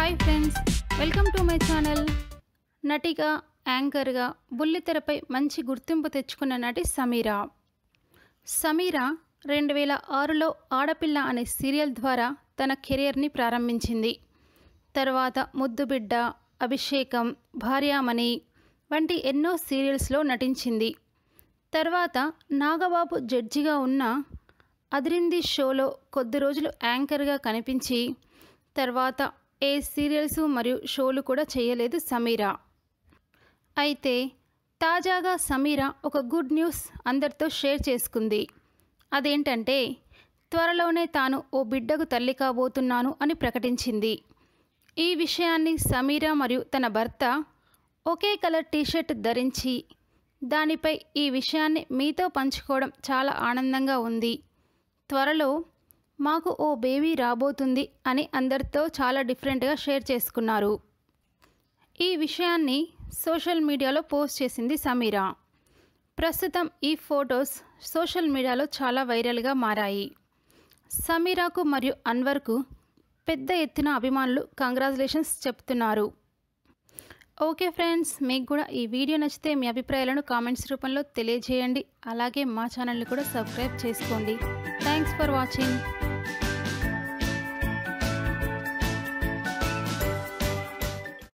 hi friends welcome to my channel నటిగా యాంకర్గా బుల్లితెరపై మంచి గుర్తింపు తెచ్చుకున్న నటి సమీరా సమీరా రెండు వేల ఆరులో ఆడపిల్ల అనే సీరియల్ ద్వారా తన కెరియర్ని ప్రారంభించింది తర్వాత ముద్దుబిడ్డ అభిషేకం భార్యామణి వంటి ఎన్నో సీరియల్స్లో నటించింది తర్వాత నాగబాబు జడ్జిగా ఉన్న అదిరింది షోలో కొద్ది రోజులు యాంకర్గా కనిపించి తర్వాత ఏ సీరియల్స్ మరియు షోలు కూడా చేయలేదు సమీరా అయితే తాజాగా సమీరా ఒక గుడ్ న్యూస్ అందరితో షేర్ చేసుకుంది అదేంటంటే త్వరలోనే తాను ఓ బిడ్డకు తల్లి కాబోతున్నాను అని ప్రకటించింది ఈ విషయాన్ని సమీరా మరియు తన భర్త ఒకే కలర్ టీషర్ట్ ధరించి దానిపై ఈ విషయాన్ని మీతో పంచుకోవడం చాలా ఆనందంగా ఉంది త్వరలో మాకు ఓ బేబీ రాబోతుంది అని అందరితో చాలా డిఫరెంట్గా షేర్ చేసుకున్నారు ఈ విషయాన్ని సోషల్ మీడియాలో పోస్ట్ చేసింది సమీరా ప్రస్తుతం ఈ ఫొటోస్ సోషల్ మీడియాలో చాలా వైరల్గా మారాయి సమీరాకు మరియు అన్వర్కు పెద్ద ఎత్తున అభిమానులు కంగ్రాచులేషన్స్ చెప్తున్నారు ఓకే ఫ్రెండ్స్ మీకు కూడా ఈ వీడియో నచ్చితే మీ అభిప్రాయాలను కామెంట్స్ రూపంలో తెలియజేయండి అలాగే మా ఛానల్ని కూడా సబ్స్క్రైబ్ చేసుకోండి థ్యాంక్స్ ఫర్ వాచింగ్